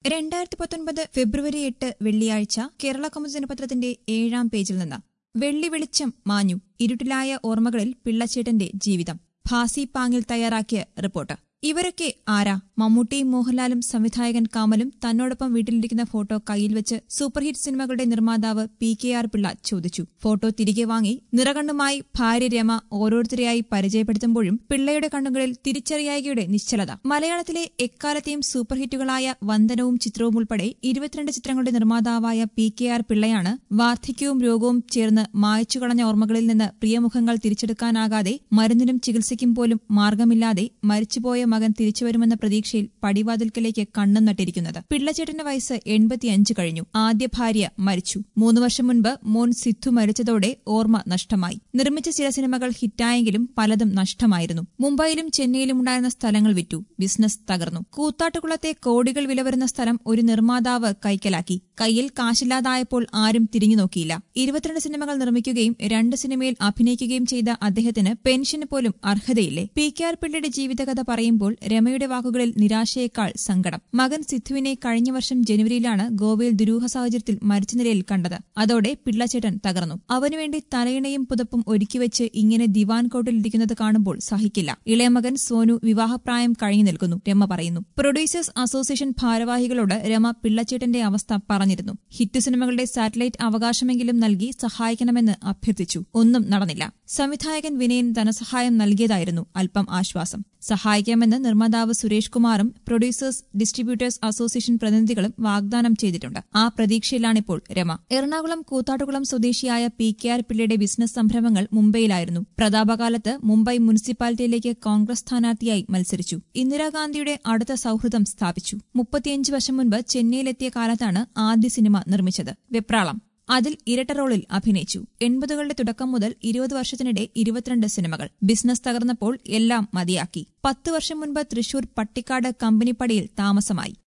രണ്ടായിരത്തി പത്തൊൻപത് ഫെബ്രുവരി എട്ട് വെള്ളിയാഴ്ച കേരള കൗമുദി ദിനപത്രത്തിന്റെ ഏഴാം പേജിൽ നിന്ന് വെള്ളി വെളിച്ചം മാഞ്ഞു ഇരുട്ടിലായ ഓർമ്മകളിൽ പിള്ളച്ചേട്ടന്റെ ജീവിതം ഭാസി പാങ്ങിൽ തയ്യാറാക്കിയ റിപ്പോർട്ട് ഇവരൊക്കെ ആരാ മമ്മൂട്ടിയും മോഹൻലാലും സംവിധായകൻ കമലും തന്നോടൊപ്പം വീട്ടിലിരിക്കുന്ന ഫോട്ടോ കയ്യിൽ വെച്ച് സൂപ്പർഹിറ്റ് സിനിമകളുടെ നിർമ്മാതാവ് പി കെ ആർ പിള്ള ചോദിച്ചു ഫോട്ടോ തിരികെ വാങ്ങി നിറകണ്ണുമായി ഭാര്യ രമ ഓരോരുത്തരെയായി പരിചയപ്പെടുത്തുമ്പോഴും പിള്ളയുടെ കണ്ണുകളിൽ തിരിച്ചറിയായികയുടെ നിശ്ചലത മലയാളത്തിലെ എക്കാലത്തെയും സൂപ്പർഹിറ്റുകളായ വന്ദനവും ചിത്രവും ഉൾപ്പെടെ ഇരുപത്തിരണ്ട് ചിത്രങ്ങളുടെ നിർമ്മാതാവായ പി കെ ആർ പിള്ളയാണ് വാർദ്ധക്യവും രോഗവും ചേർന്ന് മായച്ചു കളഞ്ഞ ഓർമ്മകളിൽ നിന്ന് പ്രിയമുഖങ്ങൾ തിരിച്ചെടുക്കാനാകാതെ മരുന്നിനും ചികിത്സയ്ക്കും പോലും മാർഗമില്ലാതെ മരിച്ചുപോയ മകൻ തിരിച്ചുവരുമെന്ന പ്രതീക്ഷയിൽ പടിവാതിൽക്കലേക്ക് കണ്ണും നട്ടിരിക്കുന്നത് പിള്ളച്ചേട്ടന്റെ വയസ്സ് എൺപത്തിയഞ്ച് കഴിഞ്ഞു ആദ്യ ഭാര്യ മരിച്ചു മൂന്ന് വർഷം മുൻപ് മോൻ സിദ്ധു മരിച്ചതോടെ ഓർമ്മ നഷ്ടമായി നിർമ്മിച്ച ചില സിനിമകൾ ഹിറ്റായെങ്കിലും പലതും നഷ്ടമായിരുന്നു മുംബൈയിലും ചെന്നൈയിലും ഉണ്ടായിരുന്ന സ്ഥലങ്ങൾ വിറ്റു ബിസിനസ് തകർന്നു കൂത്താട്ടുകുളത്തെ കോടികൾ വില വരുന്ന സ്ഥലം ഒരു നിർമ്മാതാവ് കൈക്കലാക്കി കയ്യിൽ കാശില്ലാതായപ്പോൾ ആരും തിരിഞ്ഞു നോക്കിയില്ല ഇരുപത്തിരണ്ട് സിനിമകൾ നിർമ്മിക്കുകയും രണ്ട് സിനിമയിൽ അഭിനയിക്കുകയും ചെയ്ത അദ്ദേഹത്തിന് പെൻഷന് പോലും അർഹതയില്ലേ പി കെ ആർ പിള്ളയുടെ ജീവിതകഥ പറയുമ്പോൾ രമയുടെ വാക്കുകളിൽ നിരാശയേക്കാൾ സങ്കടം മകൻ സിദ്ധുവിനെ കഴിഞ്ഞ വർഷം ജനുവരിയിലാണ് ഗോവയിൽ ദുരൂഹ സാഹചര്യത്തിൽ മരിച്ച നിലയിൽ കണ്ടത് അതോടെ പിള്ളച്ചേട്ടൻ തകർന്നു അവനുവേണ്ടി തലയിണയും പുതപ്പും ഒരുക്കിവെച്ച് ഇങ്ങനെ ദിവാൻ കോട്ടിൽ ഇരിക്കുന്നത് കാണുമ്പോൾ സഹിക്കില്ല ഇളയമകൻ സോനു വിവാഹപ്രായം കഴിഞ്ഞു നിൽക്കുന്നു രമ പറയുന്നു പ്രൊഡ്യൂസേഴ്സ് അസോസിയേഷൻ ഭാരവാഹികളോട് രമ പിള്ളച്ചേട്ടന്റെ അവസ്ഥ പറഞ്ഞിരുന്നു ഹിറ്റ് സിനിമകളുടെ സാറ്റലൈറ്റ് അവകാശമെങ്കിലും നൽകി സഹായിക്കണമെന്ന് അഭ്യർത്ഥിച്ചു ഒന്നും നടന്നില്ല സംവിധായകൻ വിനയൻ ധനസഹായം നൽകിയതായിരുന്നു അല്പം ആശ്വാസം സഹായിക്കാമെന്ന് നിർമ്മാതാവ് സുരേഷ് കുമാറും പ്രൊഡ്യൂസേഴ്സ് ഡിസ്ട്രിബ്യൂട്ടേഴ്സ് അസോസിയേഷൻ പ്രതിനിധികളും വാഗ്ദാനം ചെയ്തിട്ടുണ്ട് ആ പ്രതീക്ഷയിലാണിപ്പോൾ രമ എറണാകുളം കൂത്താട്ടുകുളം സ്വദേശിയായ പി കെ ആർ പിള്ളയുടെ ബിസിനസ് സംരംഭങ്ങൾ മുംബൈയിലായിരുന്നു പ്രതാപകാലത്ത് മുംബൈ മുനിസിപ്പാലിറ്റിയിലേക്ക് കോൺഗ്രസ് സ്ഥാനാർത്ഥിയായി മത്സരിച്ചു ഇന്ദിരാഗാന്ധിയുടെ അടുത്ത സൌഹൃദം സ്ഥാപിച്ചു മുപ്പത്തിയഞ്ച് വർഷം മുൻപ് ചെന്നൈയിലെത്തിയ കാലത്താണ് ആദ്യ സിനിമ നിർമ്മിച്ചത് വെപ്രാളം അതിൽ ഇരട്ട റോളിൽ അഭിനയിച്ചു എൺപതുകളുടെ തുടക്കം മുതൽ ഇരുപത് വർഷത്തിനിടെ ഇരുപത്തിരണ്ട് സിനിമകൾ ബിസിനസ് തകർന്നപ്പോൾ എല്ലാം മതിയാക്കി പത്ത് വർഷം മുൻപ് തൃശൂർ പട്ടിക്കാട് കമ്പനിപ്പടിയിൽ താമസമായി